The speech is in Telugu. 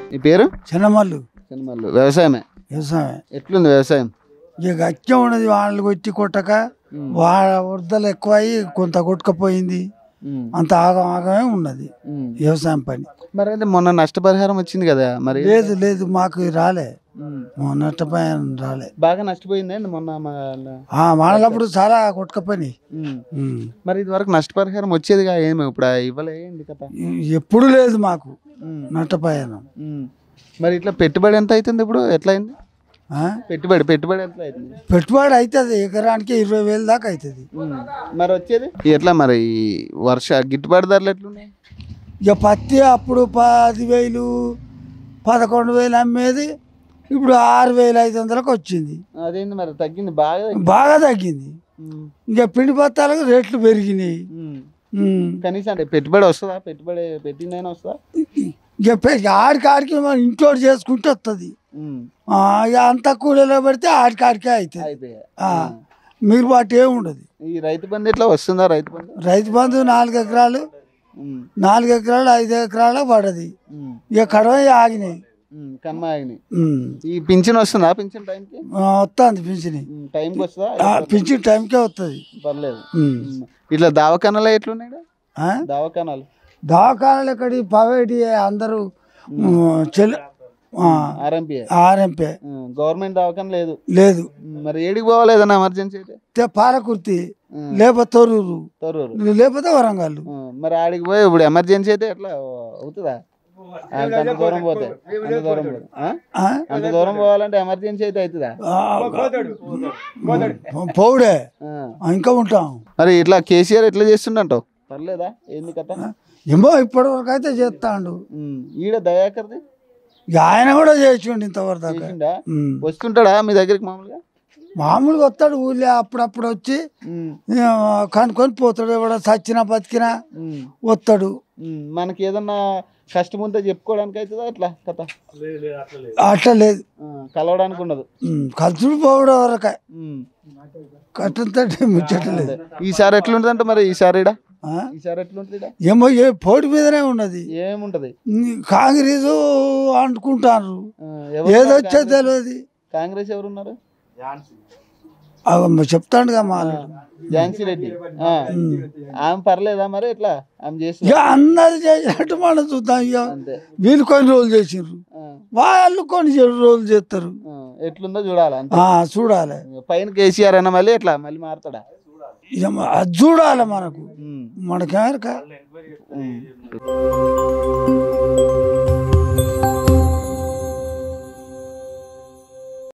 మీ పేరు చిన్నమల్లు సినిమాలు వ్యవసాయమే వ్యవసాయం ఎట్లుంది వ్యవసాయం ఇక గత్యం ఉన్నది వాళ్ళకి కొట్టి కొట్టక వాళ్ళ వరదలు ఎక్కువయ్యి కొంత కొట్టుకపోయింది ఉమ్, అంత ఆగం ఆగమే ఉన్నది ఉమ్. వ్యవసాయం పని మరి అయితే మొన్న నష్టపరిహారం వచ్చింది కదా మరి లేదు లేదు మాకు రాలే ఉమ్. మా నష్టపోయాను రాలే బాగా నష్టపోయిందండి మొన్న మా- ఆ వానలప్పుడు చాలా కొట్టుకపోయినాయి ఉమ్. ఉమ్. మరి ఇది వరకు నష్టపరిహారం వచ్చేదిగా ఏమి ఇప్పుడు ఇవ్వలేండి కదా ఎప్పుడు లేదు మాకు ఉమ్, నష్టపోయాను ఉమ్. మరి ఇట్లా పెట్టుబడి ఎంత అవుతుంది ఇప్పుడు ఎట్లా అయింది ఆ? పెట్టుబడి పెట్టుబడి ఎంత అవుతుంది పెట్టుబడి అవుతుంది ఎకరానికి ఇరవై వేలు దాకా అవుతుంది ఉమ్. మరి వచ్చేది ఎట్లా మరి ఈ వర్ష గిట్టుబాటు ధరలు ఎట్లున్నాయి ఇక పత్తి అప్పుడు పది వేలు పదకొండు వేలు అమ్మేది ఇప్పుడు ఆరు వేలు ఐదు వందలకు వచ్చింది అదేంది మరి తగ్గింది బాగా తగ్గింది. బాగా తగ్గింది ఉమ్, ఇంకా పిండి బత్తాలకు రేట్లు పెరిగినాయి ఉమ్. ఉమ్. కనీసం అంటే పెట్టుబడి వస్తుందా పెట్టుబడి పెట్టిందైనా వస్తుందా ఇక పె- ఆడికి ఆడికి మనం ఇంట్లో చేసుకుంటే వస్తుంది ఉమ్. ఇక అంత కూలీలో పెడితే ఆడికి ఆడికే అవుతుంది అయిపోయాయి ఆ, మీరు వాటి ఏమి ఉండదు ఈ రైతు బంధు ఎట్లా వస్తుందా రైతు బంధు రైతు బంధు నాలుగు ఎకరాలు ఉమ్, నాలుగు ఎకరాలు ఐదు ఎకరాలు పడది ఉమ్, ఇక కడవ ఆగినాయి ఉమ్, కన్మ ఆగినాయి ఉమ్. ఈ పింఛన్ వస్తుందా పింఛన్ టైంకి ఆ, వస్తుంది పింఛని ఉమ్, టైంకి వస్తుందా ఆ, పింఛన్ టైంకే వస్తుంది పర్లేదు ఉమ్. ఇట్లా దవాఖానాలు ఎట్లున్నాయి ఈడ? దవాఖానాలు దవాఖానాలు ఎక్కడి ప్రైవేట్ అందరూ చెల్ ఆర్ఎంపీ ఆర్ఎంపీ గవర్నమెంట్ దవాఖాన లేదు లేదు ఉమ్, మరి ఏడికి పోవాలి ఏదన్నా ఎమర్జెన్సీ అయితే తే- పాలకుర్తి ఉమ్, లేకపోతే తొర్రూరు తొర్రూరు లేకపోతే వరంగల్ ఉమ్, మరి ఆడికి పోయి ఇప్పుడు ఎమర్జెన్సీ అయితే ఎట్లా అవుతుందా అంత అంత దూరం పోతే అంత దూరం పోతే ఆ? ఆ? అంత దూరం పోవాలంటే ఎమర్జెన్సీ అయితే అవుతుందా ఆ, పౌడే ఆ. ఆ, ఇంకా ఉంటాం మరి ఇట్లా కేసీఆర్ ఎట్లా చేస్తుండంటావు పర్లేదా ఏంది కథ ఏమో ఇప్పటి వరకు అయితే చేస్తాడు ఉమ్, ఈడ దయాకర్ది ఇక ఆయన కూడా చేసిండు ఇంతవరకు దాకా చేసిండా ఉమ్. వస్తుంటాడా మీ దగ్గరికి మామూలుగా మామూలుగా వస్తాడు ఊళ్ళో అప్పుడప్పుడు వచ్చి ఉమ్, ఆ, కనుక్కొని పోతాడు ఎవడ సచ్చినా బతికినా ఉమ్, వస్తాడు ఉమ్. మనకి ఏదన్నా కష్టం ఉంటే చెప్పుకోవడానికి అవుతుందా ఎట్లా కథ అట్లా లేదు ఆ, కలవడానికి ఉండదు ఉమ్, ఖర్చులు పోవడం వరకే ఉమ్. కట్టంతో ముచ్చట్లేదు ఈసారి ఎట్లుంటుందంట మరి ఈసారి ఈడ ఆ? ఈసారి ఎట్లుంటుంది ఈడ ఏమో ఏ పోటీ మీదనే ఉన్నది ఏముంటది ఉమ్, కాంగ్రెస్ అంటుకుంటారు ఆ, ఎవరు ఏదో వచ్చేది తెలియదు కాంగ్రెస్ ఎవరున్నారు అవి చెప్తాడుగా మా ఝాన్సీ రెడ్డి ఆ. ఆమె పర్లేదా మరి ఎట్లా ఆమె చేసి ఇక అందరు చేసినట్టు మనం చూద్దాం ఇక అంతే వీళ్ళు కొన్ని రోజులు చేసిండ్రు ఆ, వాళ్ళు కొన్ని రోజులు చేస్తారు ఆ, ఎట్లుందో చూడాలి అంతే ఆ, చూడాలి పైన కేసీఆర్ అన్న మళ్ళీ ఎట్లా మళ్ళీ మారుతాడా ఇక మ- అది చూడాలి మనకు ఉమ్, మనకేమరక ఉమ్.